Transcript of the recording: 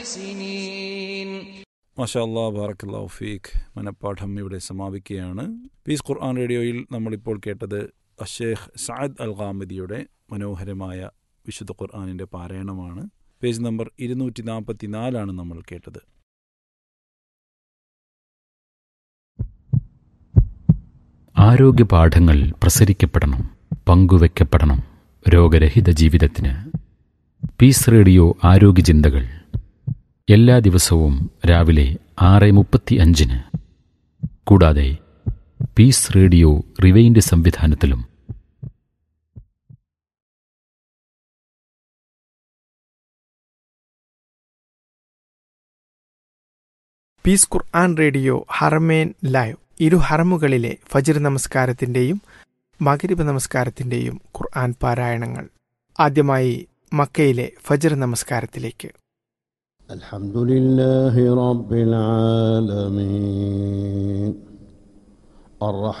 سنين മഷാല്ലാ ബാറക്കല്ലാ ഫീഖ് മനപ്പാഠം ഇവിടെ സമാപിക്കുകയാണ് പീസ് ഖുർആൻ റേഡിയോയിൽ നമ്മളിപ്പോൾ കേട്ടത് അഷേഖ് സഅദ് അൽ ഖാമിദിയുടെ മനോഹരമായ വിശുദ്ധ ഖുർആാനിൻ്റെ പാരായണമാണ് പേജ് നമ്പർ ഇരുന്നൂറ്റി നാൽപ്പത്തി നാലാണ് നമ്മൾ കേട്ടത് ആരോഗ്യപാഠങ്ങൾ പ്രസരിക്കപ്പെടണം പങ്കുവെക്കപ്പെടണം രോഗരഹിത ജീവിതത്തിന് പീസ് റേഡിയോ ആരോഗ്യ ചിന്തകൾ എല്ലാ ദിവസവും രാവിലെ ആറ് മുപ്പത്തി അഞ്ചിന് കൂടാതെ പീസ് റേഡിയോ റിവൈൻഡ് സംവിധാനത്തിലും പീസ് ഖുർആൻ റേഡിയോ ഹറമേൻ ലൈവ് ഇരു ഹറമുകളിലെ ഫജിർ നമസ്കാരത്തിന്റെയും മകരിബ് നമസ്കാരത്തിന്റെയും ഖുർആൻ പാരായണങ്ങൾ ആദ്യമായി മക്കയിലെ ഫജിർ നമസ്കാരത്തിലേക്ക് الحمد لله رب العالمين الرحمن